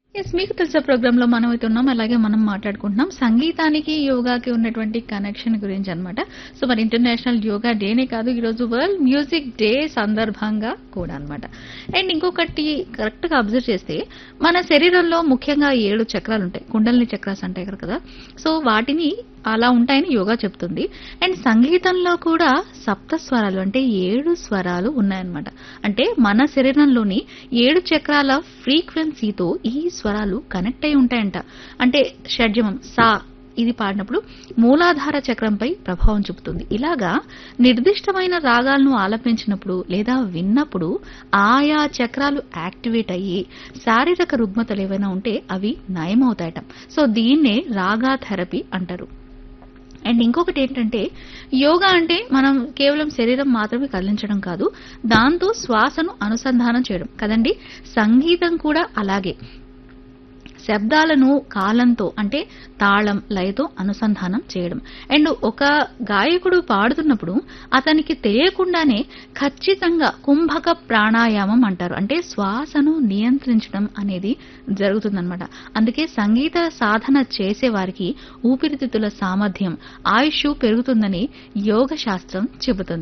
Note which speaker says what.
Speaker 1: yes మీకు తెలిసే programme లో మనం అయితే ఉన్నాం అలాగే మనం మాట్లాడుకుంటున్నాం సంగీతానికి యోగాకి ఉన్నటువంటి కనెక్షన్ గురించి అన్నమాట సో మరి ఇంటర్నేషనల్ యోగా డేనే కాదు ఈ రోజు వరల్డ్ మ్యూజిక్ డే సందర్భంగా కూడా అన్నమాట అండ్ ఇంకొకటి కరెక్ట్ గా అబ్జర్వ్ చేస్తే మన శరీరంలో ముఖ్యంగా ఏడు చక్రాలు ఉంటాయి కుండలిని చక్రాస్ అంటాయి కదా సో వాటిని అలా ఉంటాయని యోగా చెప్తుంది అండ్ సంగీతంలో కూడా సప్త స్వరాలు అంటే ఏడు స్వరాలు ఉన్నాయన్నమాట అంటే మన శరీరంలోని ఏడు చక్రాల ఫ్రీక్వెన్సీతో ఈ స్వరాలు కనెక్ట్ అయి ఉంటాయంట అంటే షడ్జమం సా ఇది పాడినప్పుడు మూలాధార చక్రంపై ప్రభావం చూపుతుంది ఇలాగా నిర్దిష్టమైన రాగాలను ఆలపించినప్పుడు లేదా విన్నప్పుడు ఆయా చక్రాలు యాక్టివేట్ అయ్యి శారీరక రుగ్మతలు ఏవైనా ఉంటే అవి నయమవుతాయట సో దీన్నే రాగా థెరపీ అంటారు అండ్ ఇంకొకటి ఏంటంటే యోగా అంటే మనం కేవలం శరీరం మాత్రమే కదిలించడం కాదు దాంతో శ్వాసను అనుసంధానం చేయడం కదండి సంగీతం కూడా అలాగే శబ్దాలను కాలంతో అంటే తాళం లయతో అనుసంధానం చేయడం అండ్ ఒక గాయకుడు పాడుతున్నప్పుడు అతనికి తెలియకుండానే ఖచ్చితంగా కుంభక ప్రాణాయామం అంటారు అంటే శ్వాసను నియంత్రించడం అనేది జరుగుతుందన్నమాట అందుకే సంగీత సాధన చేసే వారికి ఊపిరితిత్తుల సామర్థ్యం ఆయుష్ పెరుగుతుందని యోగ శాస్త్రం చెబుతుంది